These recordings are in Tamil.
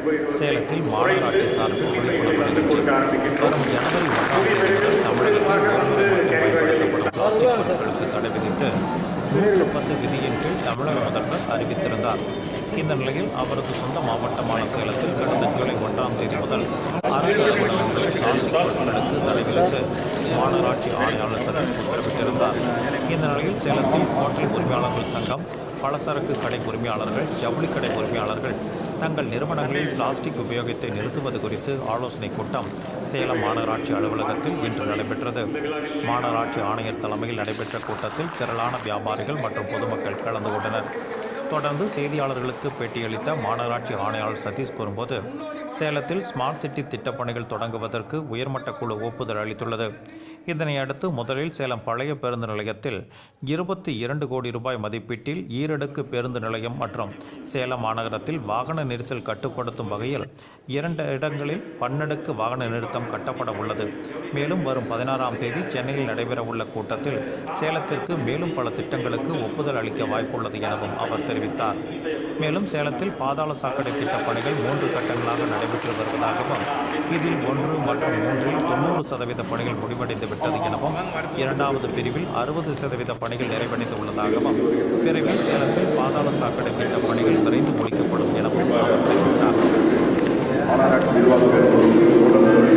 சேலத்தில் மாநகராட்சி சார்பில் விழிப்புணர்வு நிகழ்ச்சி வரும் ஜனவரி ஒன்றாம் தேதி முதல் தமிழகத்தில் ஒருமுறை மட்டும் பயன்படுத்தப்படும் பிளாஸ்டிக் பொருட்களுக்கு தடை விதித்து நூற்று பத்து விதியின் கீழ் தமிழக முதல்வர் அறிவித்திருந்தார் இந்த நிலையில் அவரது சொந்த மாவட்டமான சேலத்தில் கடந்த ஜூலை ஒன்றாம் தேதி முதல் அரசு அலுவலகங்களில் பிளாஸ்டிக் பொருட்களுக்கு தடை விதித்து மாநகராட்சி ஆணையாளர் சதீஷ் உத்தரவிட்டிருந்தார் இந்த நிலையில் சேலத்தில் ஹோட்டல் உரிமையாளர்கள் சங்கம் பலசரக்கு கடை உரிமையாளர்கள் ஜவுளி கடை உரிமையாளர்கள் தங்கள் நிறுவனங்களில் பிளாஸ்டிக் உபயோகத்தை நிறுத்துவது குறித்து ஆலோசனை கூட்டம் சேலம் மாநகராட்சி அலுவலகத்தில் இன்று நடைபெற்றது மாநகராட்சி ஆணையர் தலைமையில் நடைபெற்ற கூட்டத்தில் திரளான வியாபாரிகள் மற்றும் பொதுமக்கள் கலந்து கொண்டனர் தொடர்ந்து செய்தியாளர்களுக்கு பேட்டியளித்த மாநகராட்சி ஆணையாளர் சதீஷ் கூறும்போது சேலத்தில் ஸ்மார்ட் சிட்டி திட்டப்பணிகள் தொடங்குவதற்கு உயர்மட்ட குழு ஒப்புதல் அளித்துள்ளது இதனை அடுத்து முதலில் சேலம் பழைய பேருந்து நிலையத்தில் இருபத்தி இரண்டு கோடி ரூபாய் மதிப்பீட்டில் ஈரடுக்கு பேருந்து நிலையம் மற்றும் சேலம் மாநகரத்தில் வாகன நெரிசல் கட்டுப்படுத்தும் வகையில் இரண்டு இடங்களில் பன்னடுக்கு வாகன நிறுத்தம் கட்டப்பட உள்ளது மேலும் வரும் பதினாறாம் தேதி சென்னையில் நடைபெறவுள்ள கூட்டத்தில் சேலத்திற்கு மேலும் பல திட்டங்களுக்கு ஒப்புதல் அளிக்க வாய்ப்புள்ளது எனவும் அவர் தெரிவித்தார் மேலும் சேலத்தில் பாதாள சாக்கடை திட்டப் பணிகள் மூன்று கட்டங்களாக நடைபெற்று வருவதாகவும் இதில் ஒன்று மற்றும் மூன்றில் தொண்ணூறு சதவீத பணிகள் முடிவடைந்து விட்டது எனவும் இரண்டாவது பிரிவில் அறுபது சதவீத பணிகள் நிறைவடைந்து உள்ளதாகவும் விரைவில் சேலத்தில் பாதாள சாக்கடை திட்டப் பணிகள் விரைந்து முடிக்கப்படும் எனவும் அவர் தெரிவித்தார் மாநகராட்சி நிர்வாகத்தில்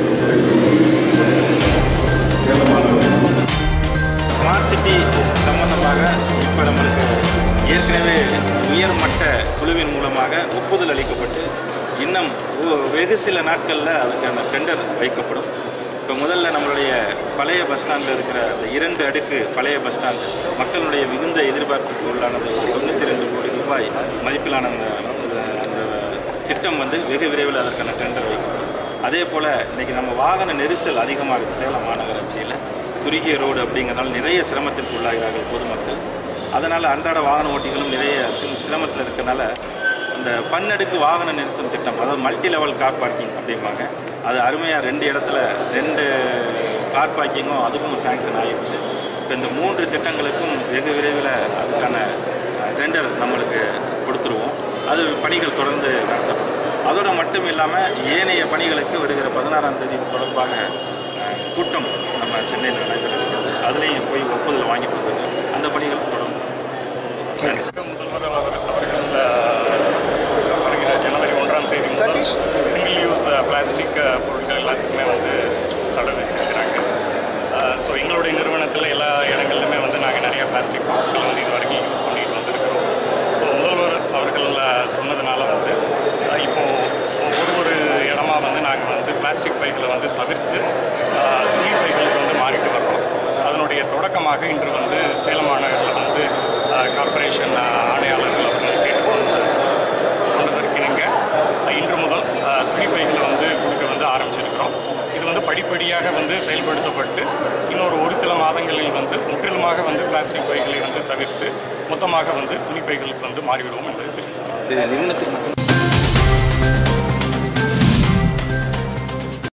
ஸ்மார்ட் சிட்டி சம்பந்தமாக இப்போ நம்மளுக்கு ஏற்கனவே உயர்மட்ட குழுவின் மூலமாக ஒப்புதல் அளிக்கப்பட்டு இன்னும் ஒ- வெகு சில நாட்களில் அதுக்கான டெண்டர் வைக்கப்படும் இப்போ முதல்ல நம்மளுடைய பழைய பஸ் ஸ்டாண்டில் இருக்கிற அந்த இரண்டு அடுக்கு பழைய பஸ் ஸ்டாண்ட் மக்களுடைய மிகுந்த எதிர்பார்ப்புக்கு உள்ளானது ஒரு தொண்ணூற்றி ரெண்டு கோடி ரூபாய் மதிப்பிலான அந்த அந்த- அந்த திட்டம் வந்து வெகு விரைவில் அதற்கான டெண்டர் வைக்கப்படும் அதே போல் இன்றைக்கி நம்ம வாகன நெரிசல் அதிகமாகுது சேலம் மாநகராட்சியில் குறுகிய ரோடு அப்படிங்கிறனால நிறைய சிரமத்திற்கு உள்ளாகிறார்கள் பொதுமக்கள் அதனால் அன்றாட வாகன ஓட்டிகளும் நிறைய சி- சிரமத்தில் இருக்கனால இந்த பன்னடுக்கு வாகன நிறுத்தம் திட்டம் அதாவது மல்டி லெவல் கார் பார்க்கிங் அப்படிம்பாங்க அது அருமையாக ரெண்டு இடத்துல ரெண்டு கார் பார்க்கிங்கும் அதுக்கும் சாங்ஷன் ஆயிடுச்சு இப்போ இந்த மூன்று திட்டங்களுக்கும் வெகு விரைவில் அதுக்கான டெண்டர் நம்மளுக்கு கொடுத்துருவோம் அது பணிகள் தொடர்ந்து நடத்தப்படும் அதோடு மட்டும் இல்லாமல் ஏனைய பணிகளுக்கு வருகிற பதினாறாம் தேதி தொடர்பாக அஹ், கூட்டம் நம்ம சென்னையில் நடைபெற இருக்கிறது அதுலேயும் போய் ஒப்புதல் வாங்கிட்டு வந்துருக்கோம் அந்த பணிகள் தொடரும் முதல்வர் அவர்- அவர்கள் அஹ், வருகிற ஜனவரி ஒன்றாம் தேதி முதல் சிங்கிள் யூஸ் பிளாஸ்டிக் பொருட்கள் எல்லாத்துக்குமே வந்து தடை வச்சிருக்கிறாங்க ஸோ எங்களுடைய நிறுவனத்தில் எல்லா இடங்கள்லையுமே வந்து நாங்கள் நிறைய பிளாஸ்டிக் பொருட்கள் வந்து இது வரைக்கும் யூஸ் பண்ணிட்டு வந்திருக்கிறோம் ஸோ முதல்வர் அவர்கள் அஹ், சொன்னதுனால வந்து அஹ், இப்போ ஒரு ஒரு இடமா வந்து நாங்கள் வந்து பிளாஸ்டிக் பைகளை வந்து தவிர்த்து அஹ், துணி பைகளுக்கு வந்து மாறிட்டு வர்றோம் அதனுடைய தொடக்கமாக இன்று வந்து சேலம் மாநகரில் வந்து அஹ், கார்ப்பரேஷன் அஹ், ஆணையாளர்கள் அவர்கள் கேட்டுக்கொண்டு கொண்டதற்கிணங்க அஹ், இன்று முதல் அஹ், துணிப்பைகளை வந்து கொடுக்க வந்து ஆரம்பிச்சிருக்கிறோம் இது வந்து படிப்படியாக வந்து செயல்படுத்தப்பட்டு இன்னொரு ஒரு சில மாதங்களில் வந்து முற்றிலுமாக வந்து பிளாஸ்டிக் பைகளை வந்து தவிர்த்து மொத்தமாக வந்து துணிப்பைகளுக்கு வந்து மாறிவிடுவோம் என்று தெரிவித்துள்ளோம் நிறுவனத்துக்கு மட்டும்